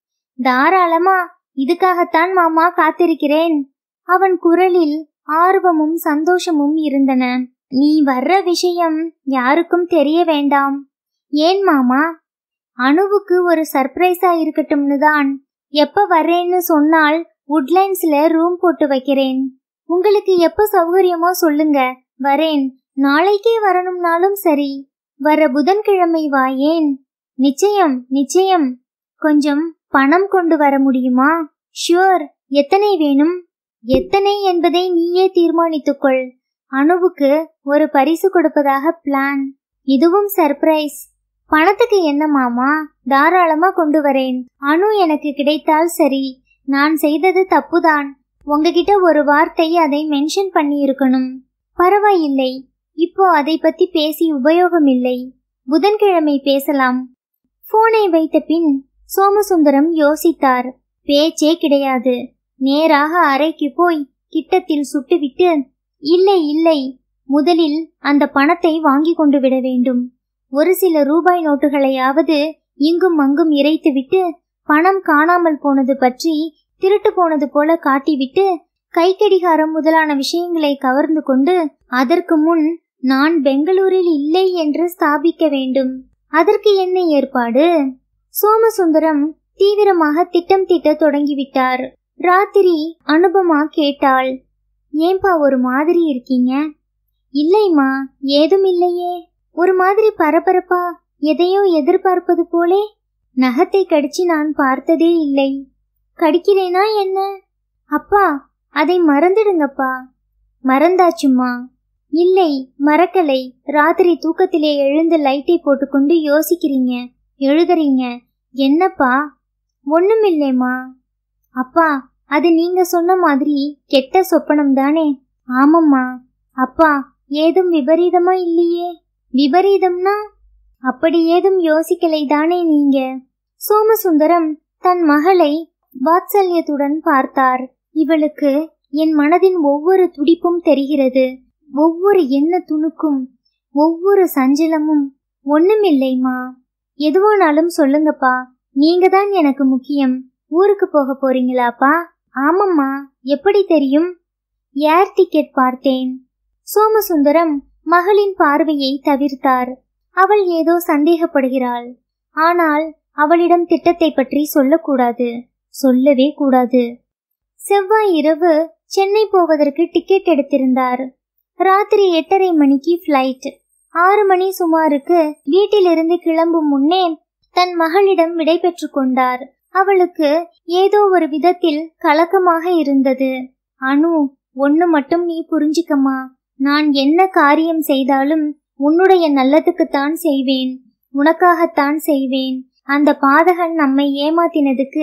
தாராளமா இதுக்காகத்தான் மாமா காத்திருக்கிறேன் அவன் குரலில் ஆர்வமும் சந்தோஷமும் இருந்தன நீ வர்ற விஷயம் யாருக்கும் தெரிய வேண்டாம் ஏன் மாமா அணுவுக்கு ஒரு சர்ப்ரைஸா இருக்கட்டும்னு தான் எப்ப வர்றேன்னு சொன்னால் உட்லைன்ஸ்ல ரூம் போட்டு வைக்கிறேன் உங்களுக்கு எப்ப சௌகரியமோ சொல்லுங்க வரேன் நாளைக்கே வரணும்னாலும் சரி வர புதன்கிழமை வாயேன் நிச்சயம் நிச்சயம் கொஞ்சம் பணம் கொண்டு வர முடியுமா ஷுவர் எத்தனை வேணும் எத்தனை என்பதை நீயே தீர்மானித்துக்கொள் அணுவுக்கு ஒரு பரிசு கொடுப்பதாக பிளான் இதுவும் சர்ப்ரைஸ் பணத்துக்கு என்ன மாமா தாராளமா கொண்டு வரேன் அணு எனக்கு கிடைத்தால் சரி நான் செய்தது தப்புதான் உங்ககிட்ட ஒரு வார்த்தை அதை மென்ஷன் பண்ணி இருக்கணும் பரவாயில்லை இப்போ அதை பத்தி பேசி உபயோகம் இல்லை புதன்கிழமை பேசலாம் போனை வைத்த பின் சோமசுந்தரம் யோசித்தார் பேச்சே கிடையாது நேராக அறைக்கு போய் கிட்டத்தில் சுட்டுவிட்டு இல்லை இல்லை முதலில் அந்த பணத்தை வாங்கி கொண்டு விட வேண்டும் ஒரு சில ரூபாய் நோட்டுகளையாவது இங்கும் அங்கும் இறைத்துவிட்டு பணம் காணாமல் போனது பற்றி திருட்டு போனது போல காட்டிவிட்டு கைக்கடிகாரம் முதலான விஷயங்களை கவர்ந்து கொண்டு அதற்கு முன் நான் பெங்களூரில் இல்லை என்று ஸ்தாபிக்க வேண்டும் அதற்கு என்ன ஏற்பாடு சோமசுந்தரம் தீவிரமாக திட்டம் தீட்ட தொடங்கிவிட்டார் ராத்திரி அனுபமா கேட்டாள் ஏன்பா ஒரு மாதிரி இருக்கீங்க இல்லைம்மா ஏதும் இல்லையே ஒரு மாதிரி பரபரப்பா எதையோ எதிர்பார்ப்பது போலே நகத்தை கடிச்சு நான் பார்த்ததே இல்லை கடிக்கிறேனா என்ன அப்பா அதை மறந்துடுங்கப்பா மறந்தாச்சும்மா இல்லை மறக்கலை ராத்திரி தூக்கத்திலே எழுந்து லைட்டை போட்டுக்கொண்டு யோசிக்கிறீங்க எழுதுறீங்க என்னப்பா ஒண்ணுமில்லைம்மா அப்பா அது நீங்க சொன்ன மாதிரி கெட்ட சொப்பனம் தானே ஆமம்மா அப்பா ஏதும் விபரீதமா இல்லையே விபரீதம்னா அப்படி ஏதும் யோசிக்கலை தானே நீங்க சோமசுந்தரம் தன் மகளை வாத்சல்யத்துடன் பார்த்தார் இவளுக்கு என் மனதின் ஒவ்வொரு துடிப்பும் தெரிகிறது ஒவ்வொரு எண்ண துணுக்கும் ஒவ்வொரு சஞ்சலமும் ஒண்ணுமில்லைம்மா எதுவானாலும் சொல்லுங்கப்பா நீங்க தான் எனக்கு முக்கியம் ஊருக்கு போக போறீங்களாப்பா ஆமம்மா எப்படி தெரியும் ஏர் டிக்கெட் பார்த்தேன் சோமசுந்தரம் மகளின் பார்வையை தவிர்த்தார் அவள் ஏதோ சந்தேகப்படுகிறாள் ஆனால் அவளிடம் திட்டத்தை பற்றி சொல்லக்கூடாது சொல்லவே கூடாது செவ்வாய் இரவு சென்னை போவதற்கு டிக்கெட் எடுத்திருந்தார் ராத்திரி எட்டரை மணிக்கு ஃப்ளைட் ஆறு மணி சுமாருக்கு வீட்டிலிருந்து கிளம்பும் முன்னே தன் மகளிடம் விடை பெற்று கொண்டார் அவளுக்கு ஏதோ ஒரு விதத்தில் கலக்கமாக இருந்தது அனு ஒன்னு மட்டும் நீ புரிஞ்சுக்கம்மா நான் என்ன காரியம் செய்தாலும் உன்னுடைய நல்லதுக்குத்தான் செய்வேன் உனக்காகத்தான் செய்வேன் அந்த பாதகன் நம்மை ஏமாத்தினதுக்கு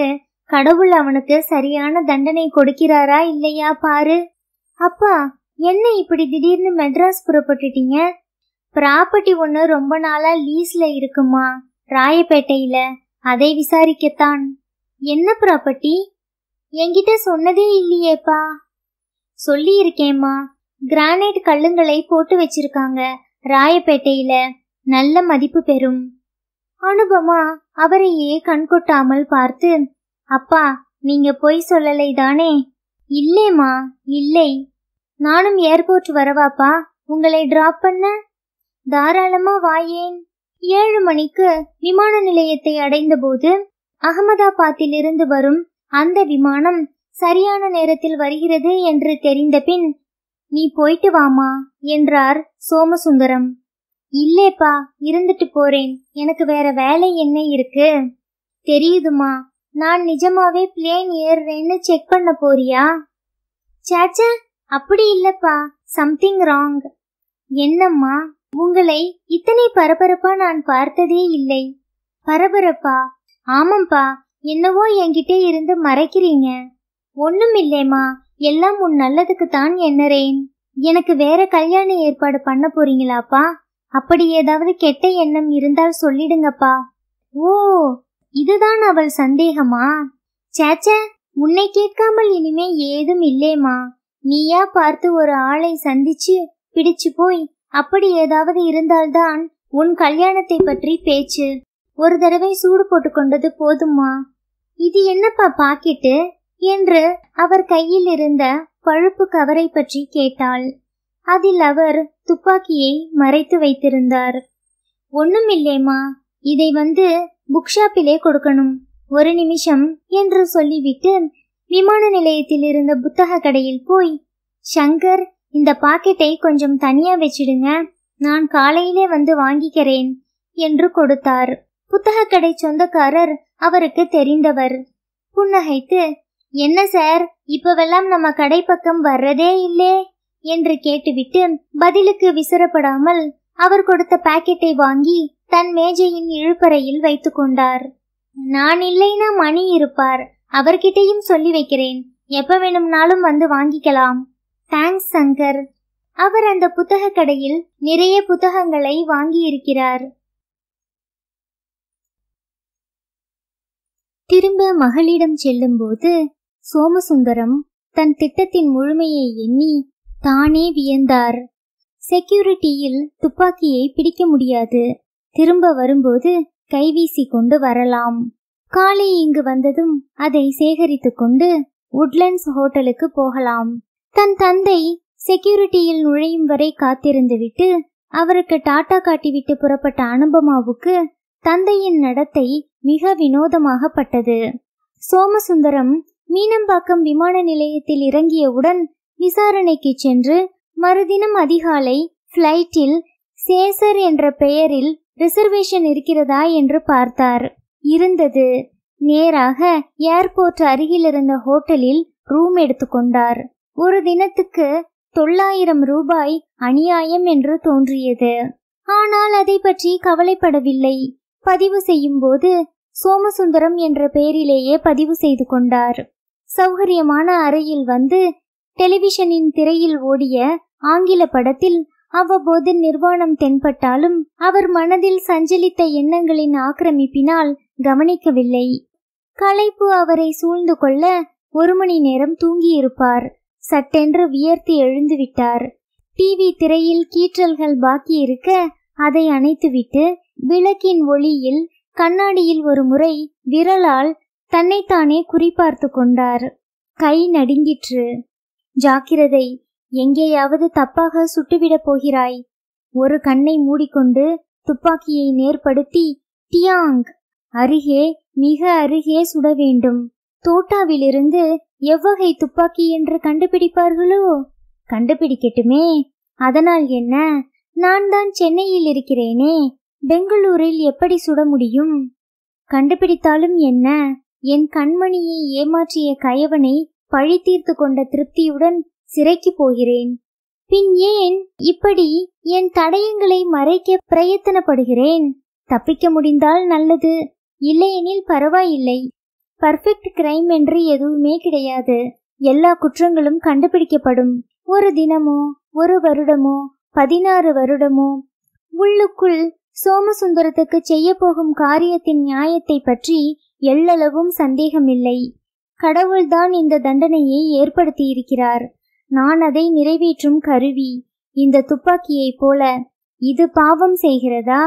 கடவுள் அவனுக்கு சரியான தண்டனை கொடுக்கிறாரா இல்லையா பாரு அப்பா என்ன இப்படி திடீர்னு மெட்ராஸ் புறப்பட்டுட்டீங்க ப்ராப்பர்ட்டி ஒன்று ரொம்ப நாளா லீஸ்ல இருக்குமா ராயப்பேட்டையில அதை விசாரிக்கத்தான் என்ன ப்ராப்பர்ட்டி என்கிட்ட சொன்னதே இல்லையேப்பா சொல்லி இருக்கேம்மா கிரானைட் கல்லுங்களை போட்டு வச்சிருக்காங்க ராயப்பேட்டையில நல்ல மதிப்பு பெறும் அனுபமா அவரையே கண்கொட்டாமல் பார்த்து அப்பா நீங்க பொய் சொல்லலை தானே இல்லேம்மா இல்லை நானும் ஏர்போர்ட் வரவாப்பா உங்களை டிராப் பண்ண தாராளமா வாயேன் ஏழு மணிக்கு விமான நிலையத்தை அடைந்தபோது அகமதாபாத்திலிருந்து வரும் அந்த விமானம் சரியான நேரத்தில் வருகிறது என்று தெரிந்த பின் நீ போயிட்டு வாமா என்றார் சோமசுந்தரம் இல்லேப்பா இருந்துட்டு போறேன் எனக்கு வேற வேலை என்ன இருக்கு தெரியுதுமா நான் நிஜமாவே பிளேன் ஏறுறேன்னு செக் பண்ண போறியா சேச்ச அப்படி இல்லப்பா சம்திங் ராங் என்னம்மா உங்களை இத்தனை பரபரப்பா நான் பார்த்ததே இல்லை பரபரப்பா ஆமாம்பா என்னவோ என்கிட்ட இருந்து மறைக்கிறீங்க ஒண்ணும் இல்லேம்மா எல்லாம் உன் நல்லதுக்கு தான் எண்ணறேன் எனக்கு வேற கல்யாண ஏற்பாடு பண்ண போறீங்களாப்பா அப்படி ஏதாவது கெட்ட எண்ணம் இருந்தால் சொல்லிடுங்கப்பா ஓ இதுதான் அவள் சந்தேகமா சேச்ச உன்னை கேட்காமல் இனிமே ஏதும் இல்லேம்மா நீயா பார்த்து ஒரு ஆளை சந்திச்சு பிடிச்சு போய் அப்படி ஏதாவது இருந்தால்தான் உன் கல்யாணத்தை பற்றி பேச்சு ஒரு தடவை சூடு போட்டு கொண்டது போதுமா இது என்னப்பா பாக்கெட்டு என்று அவர் கையில் இருந்த பழுப்பு கவரை பற்றி கேட்டாள் அதில் அவர் துப்பாக்கியை மறைத்து வைத்திருந்தார் ஒண்ணும் இல்லேம்மா இதை வந்து புக் ஷாப்பிலே கொடுக்கணும் ஒரு நிமிஷம் என்று சொல்லிவிட்டு விமான நிலையத்தில் இருந்த புத்தக கடையில் போய் சங்கர் இந்த பாக்கெட்டை கொஞ்சம் தனியா வச்சிடுங்க நான் காலையிலே வந்து வாங்கிக்கிறேன் என்று கொடுத்தார் புத்தக கடை சொந்தக்காரர் அவருக்கு தெரிந்தவர் புன்னகைத்து என்ன சார் இப்பவெல்லாம் நம்ம கடை பக்கம் வர்றதே இல்லே என்று கேட்டுவிட்டு பதிலுக்கு விசிறப்படாமல் அவர் கொடுத்த பாக்கெட்டை வாங்கி தன் மேஜையின் இழுப்பறையில் வைத்துக் கொண்டார் நான் இல்லைனா மணி இருப்பார் அவர்கிட்டயும் சொல்லி வைக்கிறேன் எப்ப வேணும்னாலும் வந்து வாங்கிக்கலாம் தேங்க்ஸ் சங்கர் அவர் அந்த புத்தக கடையில் நிறைய புத்தகங்களை வாங்கி இருக்கிறார் திரும்ப மகளிடம் செல்லும்போது சோமசுந்தரம் தன் திட்டத்தின் முழுமையை எண்ணி தானே வியந்தார் செக்யூரிட்டியில் துப்பாக்கியை பிடிக்க முடியாது திரும்ப வரும்போது கைவீசி கொண்டு வரலாம் காலை இங்கு வந்ததும் அதை சேகரித்துக் கொண்டு உட்லண்ட்ஸ் ஹோட்டலுக்கு போகலாம் தன் தந்தை செக்யூரிட்டியில் நுழையும் வரை காத்திருந்துவிட்டு அவருக்கு டாட்டா காட்டிவிட்டு புறப்பட்ட அனுபமாவுக்கு தந்தையின் நடத்தை மிக வினோதமாகப்பட்டது சோமசுந்தரம் மீனம்பாக்கம் விமான நிலையத்தில் இறங்கியவுடன் விசாரணைக்கு சென்று மறுதினம் அதிகாலை ஃப்ளைட்டில் சேசர் என்ற பெயரில் ரிசர்வேஷன் இருக்கிறதா என்று பார்த்தார் இருந்தது நேராக ஏர்போர்ட் அருகில் இருந்த ஹோட்டலில் ரூம் எடுத்துக்கொண்டார் ஒரு தினத்துக்கு தொள்ளாயிரம் ரூபாய் அநியாயம் என்று தோன்றியது ஆனால் அதை பற்றி கவலைப்படவில்லை பதிவு செய்யும் போது சோமசுந்தரம் என்ற பெயரிலேயே பதிவு செய்து கொண்டார் சௌகரியமான அறையில் வந்து டெலிவிஷனின் திரையில் ஓடிய ஆங்கில படத்தில் அவ்வப்போது நிர்வாணம் தென்பட்டாலும் அவர் மனதில் சஞ்சலித்த எண்ணங்களின் ஆக்கிரமிப்பினால் கவனிக்கவில்லை களைப்பு அவரை சூழ்ந்து கொள்ள ஒரு மணி நேரம் தூங்கியிருப்பார் சட்டென்று வியர்த்து எழுந்து விட்டார் டிவி திரையில் கீற்றல்கள் பாக்கி இருக்க அதை அணைத்துவிட்டு விளக்கின் ஒளியில் கண்ணாடியில் ஒரு முறை விரலால் தன்னைத்தானே குறிபார்த்து கொண்டார் கை நடுங்கிற்று ஜாக்கிரதை எங்கேயாவது தப்பாக சுட்டுவிடப் போகிறாய் ஒரு கண்ணை மூடிக்கொண்டு துப்பாக்கியை நேர்படுத்தி டியாங் அருகே மிக அருகே சுட வேண்டும் தோட்டாவிலிருந்து எவ்வகை துப்பாக்கி என்று கண்டுபிடிப்பார்களோ கண்டுபிடிக்கட்டுமே அதனால் என்ன நான் தான் சென்னையில் இருக்கிறேனே பெங்களூரில் எப்படி சுட முடியும் கண்டுபிடித்தாலும் என்ன என் கண்மணியை ஏமாற்றிய கயவனை பழி தீர்த்து கொண்ட திருப்தியுடன் சிறைக்கு போகிறேன் பின் ஏன் இப்படி என் தடயங்களை மறைக்க பிரயத்தனப்படுகிறேன் தப்பிக்க முடிந்தால் நல்லது இல்லையெனில் பரவாயில்லை பர்ஃபெக்ட் கிரைம் என்று எதுவுமே கிடையாது எல்லா குற்றங்களும் கண்டுபிடிக்கப்படும் ஒரு தினமோ ஒரு வருடமோ பதினாறு வருடமோ உள்ளுக்குள் சோமசுந்தரத்துக்கு செய்ய போகும் காரியத்தின் நியாயத்தை பற்றி எள்ளளவும் சந்தேகமில்லை கடவுள்தான் இந்த தண்டனையை ஏற்படுத்தியிருக்கிறார் நான் அதை நிறைவேற்றும் கருவி இந்த துப்பாக்கியைப் போல இது பாவம் செய்கிறதா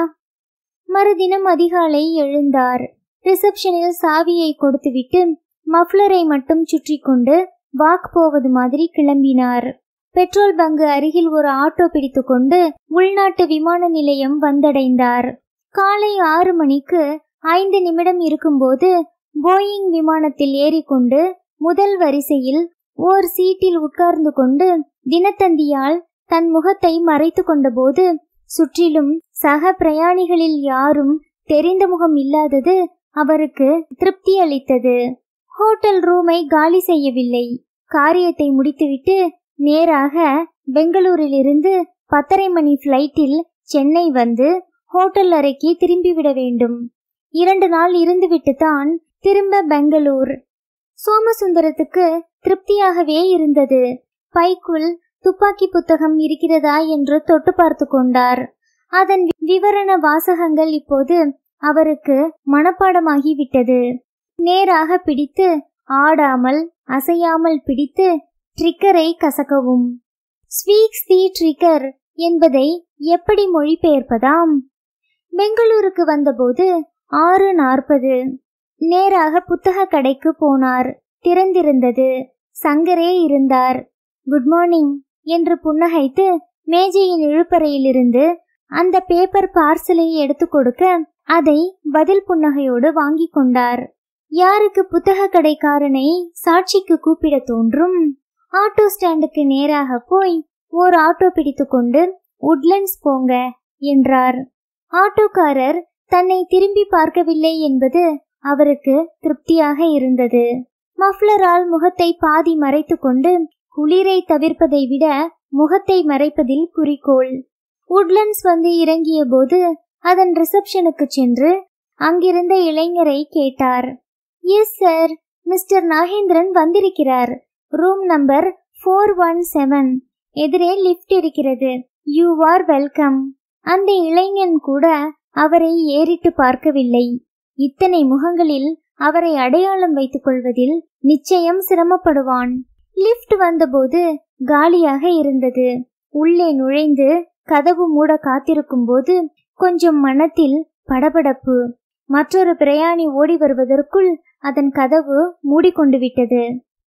மறுதினம் அதிகாலை எழுந்தார் ரிசப்ஷனில் சாவியை கொடுத்துவிட்டு மஃப்ளரை மட்டும் சுற்றி கொண்டு வாக் போவது மாதிரி கிளம்பினார் பெட்ரோல் பங்கு அருகில் ஒரு ஆட்டோ பிடித்துக்கொண்டு உள்நாட்டு விமான நிலையம் வந்தடைந்தார் காலை ஆறு மணிக்கு ஐந்து நிமிடம் இருக்கும்போது போயிங் விமானத்தில் ஏறிக்கொண்டு முதல் வரிசையில் ஓர் சீட்டில் உட்கார்ந்து கொண்டு தினத்தந்தியால் தன் முகத்தை மறைத்து கொண்டபோது சுற்றிலும் சக பிரயாணிகளில் யாரும் தெரிந்த முகம் இல்லாதது அவருக்கு திருப்தி அளித்தது ஹோட்டல் ரூமை காலி செய்யவில்லை காரியத்தை முடித்துவிட்டு நேராக பெங்களூரிலிருந்து பத்தரை மணி ஃப்ளைட்டில் சென்னை வந்து ஹோட்டல் அறைக்கு திரும்பிவிட வேண்டும் இரண்டு நாள் இருந்துவிட்டு தான் திரும்ப பெங்களூர் சோமசுந்தரத்துக்கு திருப்தியாகவே இருந்தது பைக்குள் துப்பாக்கி புத்தகம் இருக்கிறதா என்று தொட்டு பார்த்து கொண்டார் அதன் விவரண வாசகங்கள் இப்போது அவருக்கு மனப்பாடமாகிவிட்டது நேராக பிடித்து ஆடாமல் அசையாமல் பிடித்து ட்ரிக்கரை கசக்கவும் ஸ்வீக்ஸ் தி ட்ரிக்கர் என்பதை எப்படி மொழிபெயர்ப்பதாம் பெங்களூருக்கு வந்தபோது ஆறு நாற்பது நேராக புத்தக கடைக்கு போனார் திறந்திருந்தது சங்கரே இருந்தார் குட் மார்னிங் என்று புன்னகைத்து மேஜையின் இழுப்பறையிலிருந்து அந்த பேப்பர் பார்சலை எடுத்து கொடுக்க அதை பதில் புன்னகையோடு வாங்கி கொண்டார் யாருக்கு புத்தக கடைக்காரனை சாட்சிக்கு கூப்பிட தோன்றும் ஆட்டோ ஸ்டாண்டுக்கு நேராக போய் ஓர் ஆட்டோ பிடித்துக்கொண்டு உட்லண்ட்ஸ் போங்க என்றார் ஆட்டோக்காரர் தன்னை திரும்பி பார்க்கவில்லை என்பது அவருக்கு திருப்தியாக இருந்தது மஃப்ளரால் முகத்தை பாதி மறைத்து கொண்டு குளிரை தவிர்ப்பதை விட முகத்தை மறைப்பதில் குறிக்கோள் உட்லண்ட்ஸ் வந்து இறங்கிய போது அதன் ரிசப்ஷனுக்கு சென்று அங்கிருந்த இளைஞரை கேட்டார் எஸ் சார் மிஸ்டர் நாகேந்திரன் வந்திருக்கிறார் room number four one seven எதிரே லிஃப்ட் இருக்கிறது யூ ஆர் வெல்கம் அந்த இளைஞன் கூட அவரை ஏறிட்டு பார்க்கவில்லை இத்தனை முகங்களில் அவரை அடையாளம் வைத்துக் கொள்வதில் நிச்சயம் சிரமப்படுவான் லிஃப்ட் வந்தபோது காலியாக இருந்தது உள்ளே நுழைந்து கதவு மூட காத்திருக்கும் போது கொஞ்சம் மனத்தில் படபடப்பு மற்றொரு பிரயாணி ஓடி வருவதற்குள் அதன் கதவு மூடிக்கொண்டு விட்டது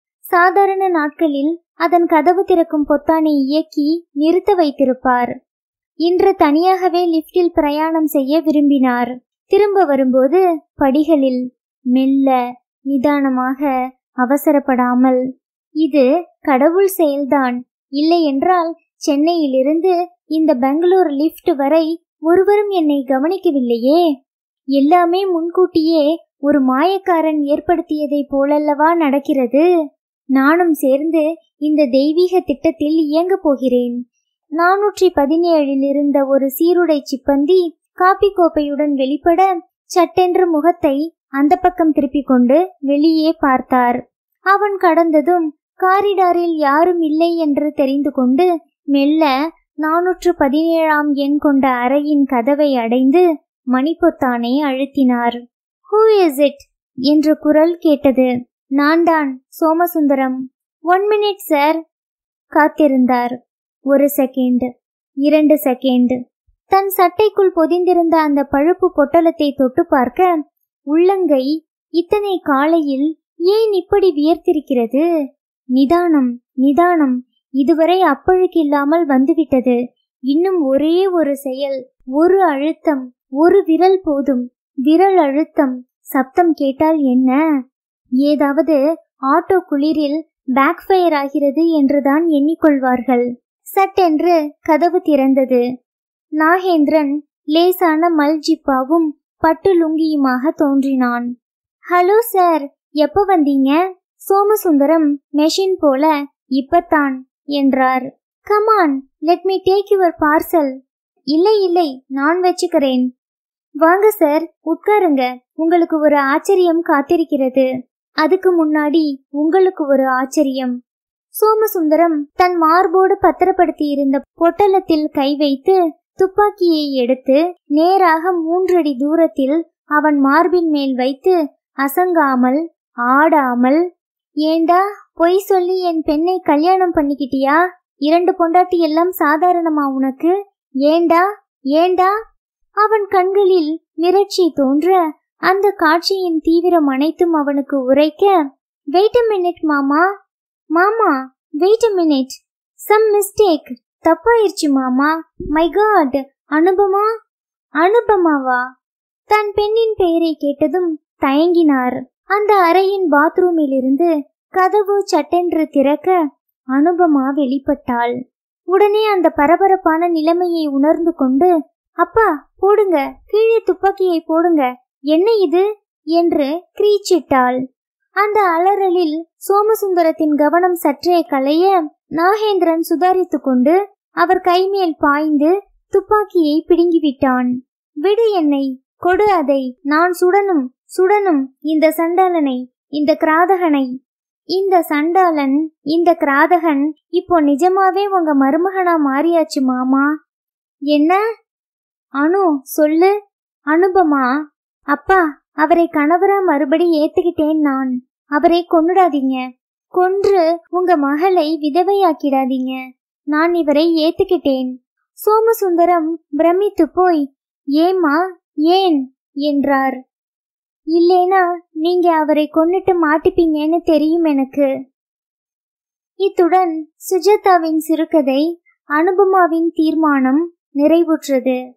சாதாரண நாட்களில் அதன் கதவு திறக்கும் பொத்தானை இயக்கி நிறுத்த வைத்திருப்பார் இன்று தனியாகவே லிஃப்டில் பிரயாணம் செய்ய விரும்பினார் திரும்ப வரும்போது படிகளில் மெல்ல நிதானமாக அவசரப்படாமல் இது கடவுள் செயல்தான் இல்லை என்றால் சென்னையிலிருந்து இந்த பெங்களூர் லிஃப்ட் வரை ஒருவரும் என்னை கவனிக்கவில்லையே எல்லாமே முன்கூட்டியே ஒரு மாயக்காரன் ஏற்படுத்தியதை போலல்லவா நடக்கிறது நானும் சேர்ந்து இந்த தெய்வீக திட்டத்தில் இயங்கப் போகிறேன் நானூற்றி பதினேழில் இருந்த ஒரு சீருடை சிப்பந்தி காப்பி கோப்பையுடன் வெளிப்பட சட்டென்று முகத்தை அந்த பக்கம் திருப்பிக் கொண்டு வெளியே பார்த்தார் அவன் கடந்ததும் காரிடாரில் யாரும் இல்லை என்று தெரிந்து கொண்டு மெல்ல நானூற்று பதினேழாம் எண் கொண்ட அறையின் கதவை அடைந்து மணிப்பொத்தானை அழுத்தினார் ஹூ இஸ் இட் என்ற குரல் கேட்டது நான்தான் சோமசுந்தரம் ஒன் மினிட் சார் காத்திருந்தார் ஒரு செகண்ட் இரண்டு செகண்ட் தன் சட்டைக்குள் பொதிந்திருந்த அந்த பழுப்பு பொட்டலத்தை தொட்டு பார்க்க உள்ளங்கை இத்தனை காலையில் ஏன் இப்படி வியர்த்திருக்கிறது நிதானம் நிதானம் இதுவரை அப்பழுக்கில்லாமல் வந்துவிட்டது இன்னும் ஒரே ஒரு செயல் ஒரு அழுத்தம் ஒரு விரல் போதும் விரல் அழுத்தம் சப்தம் கேட்டால் என்ன ஏதாவது ஆட்டோ குளிரில் பேக் ஃபயர் ஆகிறது என்றுதான் எண்ணிக்கொள்வார்கள் சட்டென்று கதவு திறந்தது நாகேந்திரன் லேசான மல்ஜிப்பாவும் பட்டு லுங்கியுமாக தோன்றினான் ஹலோ சார் எப்போ வந்தீங்க சோமசுந்தரம் மெஷின் போல இப்பத்தான் என்றார் come on let me take your parcel இல்லை இல்லை நான் வச்சுக்கிறேன் வாங்க சார் உட்காருங்க உங்களுக்கு ஒரு ஆச்சரியம் காத்திருக்கிறது அதுக்கு முன்னாடி உங்களுக்கு ஒரு ஆச்சரியம் சோமசுந்தரம் தன் மார்போடு பத்திரப்படுத்தி இருந்த பொட்டலத்தில் கை வைத்து துப்பாக்கியை எடுத்து நேராக மூன்றடி தூரத்தில் அவன் மார்பின் மேல் வைத்து அசங்காமல் ஆடாமல் ஏண்டா பொய் சொல்லி என் பெண்ணை கல்யாணம் பண்ணிக்கிட்டியா இரண்டு பொண்டாட்டி எல்லாம் சாதாரணமா உனக்கு ஏண்டா ஏண்டா அவன் கண்களில் மிரட்சி தோன்ற அந்த காட்சியின் தீவிரம் அனைத்தும் அவனுக்கு உரைக்க வெயிட் மினிட் மாமா மாமா வெயிட் மினிட் சம் மிஸ்டேக் தப்பாயிருச்சு மாமா மை காட் அனுபமா அனுபமாவா தன் பெண்ணின் பெயரை கேட்டதும் தயங்கினார் அந்த அறையின் பாத்ரூமில் இருந்து கதவு சட்டென்று திறக்க அனுபமா வெளிப்பட்டாள் உடனே அந்த பரபரப்பான நிலைமையை உணர்ந்து கொண்டு அப்பா போடுங்க கீழே துப்பாக்கியை போடுங்க என்ன இது என்று கிரீச்சிட்டாள் அந்த அலறலில் சோமசுந்தரத்தின் கவனம் சற்றே களைய நாகேந்திரன் சுதாரித்து கொண்டு அவர் கைமேல் பாய்ந்து துப்பாக்கியை பிடுங்கிவிட்டான் விடு என்னை கொடு அதை நான் சுடனும் சுடனும் இந்த சண்டாளனை இந்த கிராதகனை இந்த சண்டாளன் இந்த கிராதகன் இப்போ நிஜமாவே உங்க மருமகனா மாறியாச்சு மாமா என்ன அனு சொல்லு அனுபமா அப்பா அவரை கணவரா மறுபடி ஏத்துக்கிட்டேன் நான் அவரை கொன்னுடாதீங்க கொன்று உங்க மகளை விதவையாக்கிடாதீங்க நான் இவரை ஏத்துக்கிட்டேன் சோமசுந்தரம் பிரமித்து போய் ஏமா ஏன் என்றார் இல்லேனா நீங்க அவரை கொன்னுட்டு மாட்டிப்பீங்கன்னு தெரியும் எனக்கு இத்துடன் சுஜாதாவின் சிறுகதை அனுபமாவின் தீர்மானம் நிறைவுற்றது